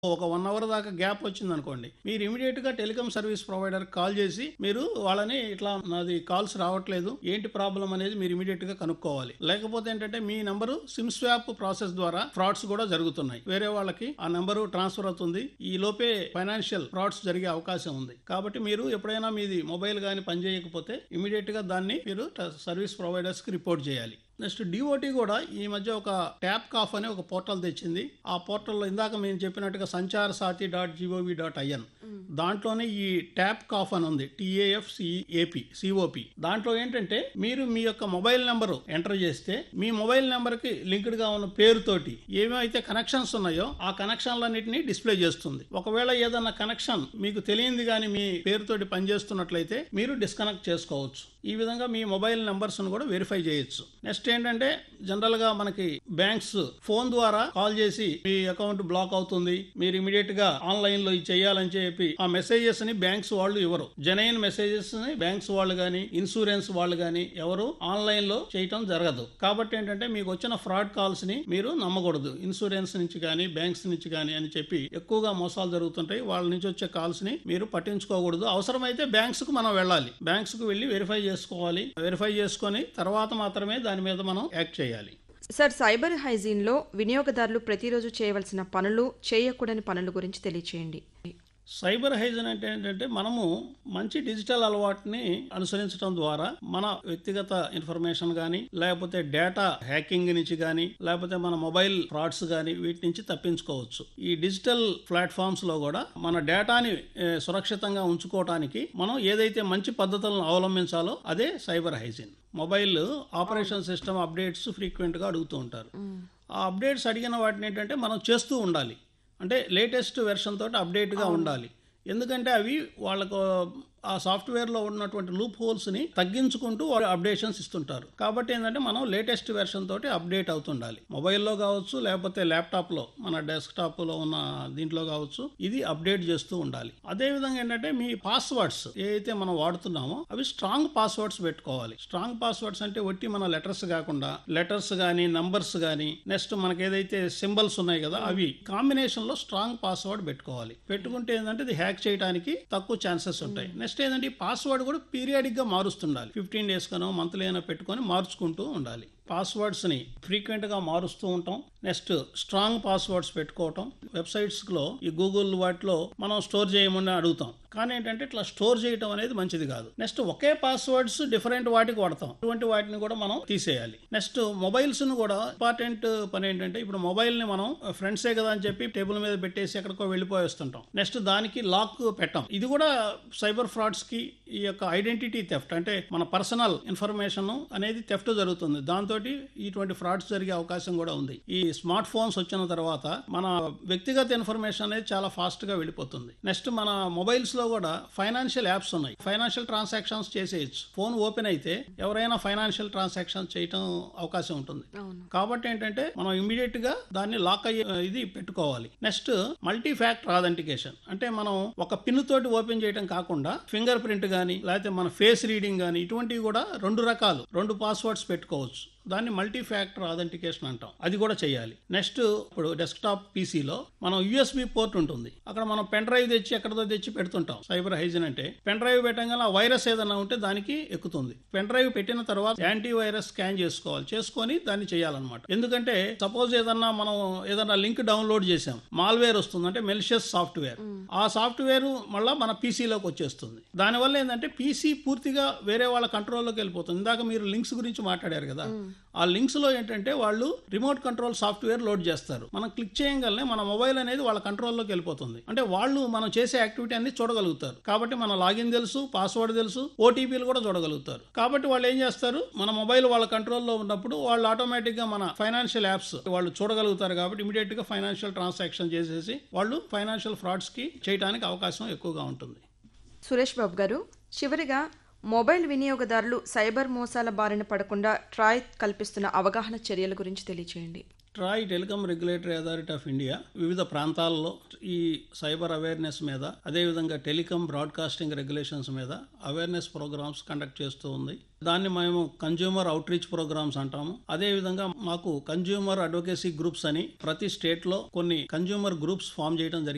ఒక one hour దాకా gap వచ్చింది అనుకోండి మీరు ఇమీడియట్ గా టెలికాం సర్వీస్ ప్రొవైడర్ కాల్ చేసి మీరు వాళ్ళని ఇట్లా నాది కాల్స్ రావట్లేదు ఏంటి ప్రాబ్లం అనేది మీరు ఇమీడియట్ గా కనుక్కోవాలి లేకపోతే ఏంటంటే మీ నంబరు సిమ్ స్వాప్ ప్రాసెస్ ద్వారా ఫ్రాడ్స్ కూడా జరుగుతున్నాయి వేరే వాళ్ళకి ఆ నెంబరు ట్రాన్స్ఫర్ అవుతుంది ఈ లోపే ఫైనాన్షియల్ ఫ్రాడ్స్ జరిగే అవకాశం ఉంది కాబట్టి మీరు ఎప్పుడైనా మీది మొబైల్ కానీ పనిచేయకపోతే ఇమీడియట్ గా దాన్ని మీరు సర్వీస్ ప్రొవైడర్స్ కి రిపోర్ట్ చేయాలి నెక్స్ట్ డిఓటి కూడా ఈ మధ్య ఒక ట్యాప్ కాఫ్ అనే ఒక పోర్టల్ తెచ్చింది ఆ పోర్టల్లో ఇందాక మేము చెప్పినట్టుగా Sanchar Saathi dot G O V dot I N దాంట్లోనే ఈ ట్యాప్ కాఫ్ అని ఉంది టిఏఎఫ్ సిఏపి సిఓపి దాంట్లో ఏంటంటే మీరు మీ యొక్క మొబైల్ నెంబర్ ఎంటర్ చేస్తే మీ మొబైల్ నెంబర్ కి లింక్డ్ గా ఉన్న పేరుతోటి ఏమైతే కనెక్షన్స్ ఉన్నాయో ఆ కనెక్షన్లన్నింటినీ డిస్ప్లే చేస్తుంది ఒకవేళ ఏదన్నా కనెక్షన్ మీకు తెలియంది కానీ మీ పేరుతోటి పనిచేస్తున్నట్లయితే మీరు డిస్కనెక్ట్ చేసుకోవచ్చు ఈ విధంగా మీ మొబైల్ నెంబర్స్ కూడా వెరిఫై చేయొచ్చు నెక్స్ట్ ఏంటంటే జనరల్ గా మనకి బ్యాంక్స్ ఫోన్ ద్వారా కాల్ చేసి మీ అకౌంట్ బ్లాక్ అవుతుంది మీరు ఇమీడియట్ గా ఆన్లైన్ లో ఇది చేయాలని చెప్పి ఆ మెసేజెస్ ని బ్యాంక్స్ వాళ్ళు ఇవ్వరు జనైన్ మెసేజెస్ ని బ్యాంక్స్ వాళ్ళు గానీ ఇన్సూరెన్స్ వాళ్ళు గానీ ఎవరు ఆన్లైన్ లో చేయటం జరగదు కాబట్టి ఏంటంటే మీకు వచ్చిన ఫ్రాడ్ కాల్స్ ని మీరు నమ్మకూడదు ఇన్సూరెన్స్ నుంచి కానీ బ్యాంక్స్ నుంచి కానీ అని చెప్పి ఎక్కువగా మోసాలు జరుగుతుంటాయి వాళ్ళ నుంచి వచ్చే కాల్స్ ని మీరు పట్టించుకోకూడదు అవసరమైతే బ్యాంక్స్ కు మనం వెళ్ళాలి బ్యాంక్స్ కు వెళ్ళి వెరిఫై చేసుకోవాలి వెరిఫై చేసుకొని తర్వాత మాత్రమే దాని మీద మనం యాక్ట్ చేయాలి సార్ సైబర్ హైజీన్లో వినియోగదారులు ప్రతిరోజు చేయవలసిన పనులు చేయకూడని పనుల గురించి తెలియచేయండి సైబర్ హైజన్ అంటే ఏంటంటే మనము మంచి డిజిటల్ అలవాటుని అనుసరించడం ద్వారా మన వ్యక్తిగత ఇన్ఫర్మేషన్ కానీ లేకపోతే డేటా హ్యాకింగ్ నుంచి కానీ లేకపోతే మన మొబైల్ ఫ్రాడ్స్ కానీ వీటి నుంచి తప్పించుకోవచ్చు ఈ డిజిటల్ ప్లాట్ఫామ్స్ లో కూడా మన డేటాని ఏ, సురక్షితంగా ఉంచుకోవటానికి మనం ఏదైతే మంచి పద్ధతులను అవలంబించాలో అదే cyber hygiene mobile operation system updates frequent గా అడుగుతూ ఉంటారు ఆ అప్డేట్స్ అడిగిన వాటిని ఏంటంటే మనం చేస్తూ ఉండాలి అంటే లేటెస్ట్ వెర్షన్ తోటి అప్డేట్గా ఉండాలి ఎందుకంటే అవి వాళ్ళకు ఆ సాఫ్ట్వేర్లో ఉన్నటువంటి లూప్ హోల్స్ని తగ్గించుకుంటూ వాళ్ళు అప్డేషన్స్ ఇస్తుంటారు కాబట్టి ఏంటంటే మనం లేటెస్ట్ వెర్షన్ తోటి అప్డేట్ అవుతుండాలి మొబైల్లో కావచ్చు లేకపోతే ల్యాప్టాప్లో మన డెస్క్టాప్లో ఉన్న దీంట్లో కావచ్చు ఇది అప్డేట్ చేస్తూ ఉండాలి అదేవిధంగా ఏంటంటే మీ పాస్వర్డ్స్ ఏవైతే మనం వాడుతున్నామో అవి స్ట్రాంగ్ పాస్వర్డ్స్ పెట్టుకోవాలి స్ట్రాంగ్ పాస్వర్డ్స్ అంటే ఒట్టి మన లెటర్స్ కాకుండా లెటర్స్ కానీ నంబర్స్ కానీ నెక్స్ట్ మనకి ఏదైతే సింబల్స్ ఉన్నాయి కదా అవి కాంబినేషన్ లో స్ట్రాంగ్ పాస్వర్డ్ పెట్టుకోవాలి పెట్టుకుంటే ఏంటంటే ఇది హ్యాక్ చేయడానికి తక్కువ ఛాన్సెస్ ఉంటాయి నెక్స్ట్ ఏంటంటే ఈ పాస్వర్డ్ కూడా పీరియాడిక్ గా మారుస్తుండాలి ఫిఫ్టీన్ డేస్ కనో మంత్లీ అయినా పెట్టుకొని మార్చుకుంటూ ఉండాలి పాస్వర్డ్స్ ని ఫ్రీక్వెంట్ గా మారుస్తూ ఉంటాం నెక్స్ట్ స్ట్రాంగ్ పాస్వర్డ్స్ పెట్టుకోవటం వెబ్సైట్స్ లో ఈ గూగుల్ వాటిలో మనం స్టోర్ చేయమని అడుగుతాం కానీ ఏంటంటే ఇట్లా స్టోర్ చేయటం అనేది మంచిది కాదు నెక్స్ట్ ఒకే పాస్వర్డ్స్ డిఫరెంట్ వాటికి వాడతాం అటువంటి వాటిని కూడా మనం తీసేయాలి నెక్స్ట్ మొబైల్స్ ను కూడా ఇంపార్టెంట్ పని ఏంటంటే ఇప్పుడు మొబైల్ ని మనం ఫ్రెండ్సే కదా అని చెప్పి టేబుల్ మీద పెట్టేసి ఎక్కడికో వెళ్ళిపోయేస్తుంటాం నెక్స్ట్ దానికి లాక్ పెట్టాం ఇది కూడా సైబర్ ఫ్రాడ్స్ కి ఈ యొక్క ఐడెంటిటీ థెఫ్ట్ అంటే మన పర్సనల్ ఇన్ఫర్మేషన్ అనేది థెఫ్ట్ జరుగుతుంది దాంతో ఇటువంటి ఫ్రాడ్స్ జరిగే అవకాశం కూడా ఉంది ఈ స్మార్ట్ ఫోన్స్ వచ్చిన తర్వాత మన వ్యక్తిగత ఇన్ఫర్మేషన్ అనేది చాలా ఫాస్ట్ గా వెళ్ళిపోతుంది నెక్స్ట్ మన మొబైల్స్ లో కూడా ఫైనాన్షియల్ యాప్స్ ఉన్నాయి ఫైనాన్షియల్ ట్రాన్సాక్షన్స్ చేసేయచ్చు ఫోన్ ఓపెన్ అయితే ఎవరైనా ఫైనాన్షియల్ ట్రాన్సాక్షన్ చేయటం అవకాశం ఉంటుంది అవును కాబట్టి ఏంటంటే మనం ఇమీడియట్ గా దాన్ని లాక్ అయ్యే ఇది పెట్టుకోవాలి నెక్స్ట్ మల్టీ ఫ్యాక్టర్ ఆథెంటికేషన్ అంటే మనం ఒక పిన్ తోటి ఓపెన్ చేయడం కాకుండా ఫింగర్ ప్రింట్ కానీ లేకపోతే మన ఫేస్ రీడింగ్ కానీ ఇటువంటివి కూడా రెండు రకాలు రెండు పాస్వర్డ్స్ పెట్టుకోవచ్చు దాన్ని మల్టీ ఫ్యాక్టర్ ఆథెంటికేషన్ అంటాం అది కూడా చేయాలి నెక్స్ట్ ఇప్పుడు డెస్క్టాప్ పీసీలో మనం యూఎస్బి పోర్ట్ ఉంటుంది అక్కడ మనం పెన్ డ్రైవ్ తెచ్చి ఎక్కడదో తెచ్చి పెడుతుంటాం సైబర్ హైజన్ అంటే పెన్ డ్రైవ్ పెట్టగానే ఆ వైరస్ ఏదైనా ఉంటే దానికి ఎక్కుతుంది పెన్ డ్రైవ్ పెట్టిన తర్వాత యాంటీ వైరస్ స్కాన్ చేసుకోవాలి చేసుకొని దాన్ని చేయాలన్నమాట ఎందుకంటే సపోజ్ ఏదన్నా మనం ఏదన్నా లింక్ డౌన్లోడ్ చేసాం మాల్వేర్ వస్తుంది అంటే మెలిషియస్ సాఫ్ట్వేర్ ఆ సాఫ్ట్వేర్ మళ్ళీ మన పీసీలోకి వచ్చేస్తుంది దానివల్ల ఏంటంటే పీసీ పూర్తిగా వేరే వాళ్ళ కంట్రోల్లోకి వెళ్ళిపోతుంది ఇందాక మీరు లింక్స్ గురించి మాట్లాడారు కదా ఆ లింక్స్ లో ఏంటంటే వాళ్ళు రిమోట్ కంట్రోల్ సాఫ్ట్వేర్ లోడ్ చేస్తారు మనం క్లిక్ చేయగలనే మన మొబైల్ అనేది వాళ్ళ కంట్రోల్లోకి వెళ్ళిపోతుంది అంటే వాళ్ళు మనం చేసే యాక్టివిటీ అన్ని చూడగలుగుతారు కాబట్టి మన లాగిన్ తెలుసు పాస్వర్డ్ తెలుసు ఓటీపీలు కూడా చూడగలుగుతారు కాబట్టి వాళ్ళు ఏం చేస్తారు మన మొబైల్ వాళ్ళ కంట్రోల్లో ఉన్నప్పుడు వాళ్ళు ఆటోమేటిక్ గా మన ఫైనాన్షియల్ యాప్స్ వాళ్ళు చూడగలుగుతారు కాబట్టి ఇమీడియట్ గా ఫైనాన్షియల్ ట్రాన్సాక్షన్ చేసేసి వాళ్ళు ఫైనాన్షియల్ ఫ్రాడ్స్ కి చేయడానికి అవకాశం ఎక్కువగా ఉంటుంది సురేష్ బాబు గారు చివరిగా మొబైల్ వినియోగదారులు సైబర్ మోసాల బారిన పడకుండా ట్రాయ్ కల్పిస్తున్న అవగాహన చర్యల గురించి తెలియచేయండి TRAI telecom regulatory authority of India వివిధ ప్రాంతాల్లో ఈ సైబర్ అవేర్నెస్ మీద అదేవిధంగా టెలికాం బ్రాడ్కాస్టింగ్ రెగ్యులేషన్స్ మీద అవేర్నెస్ ప్రోగ్రామ్స్ కండక్ట్ చేస్తూ ఉంది దాన్ని మేము కన్జ్యూమర్ అవుట్రీచ్ ప్రోగ్రామ్స్ అంటాము అదేవిధంగా మాకు కన్జ్యూమర్ అడ్వకేసీ గ్రూప్స్ అని ప్రతి స్టేట్లో కొన్ని కన్జ్యూమర్ గ్రూప్స్ ఫామ్ చేయడం జరిగింది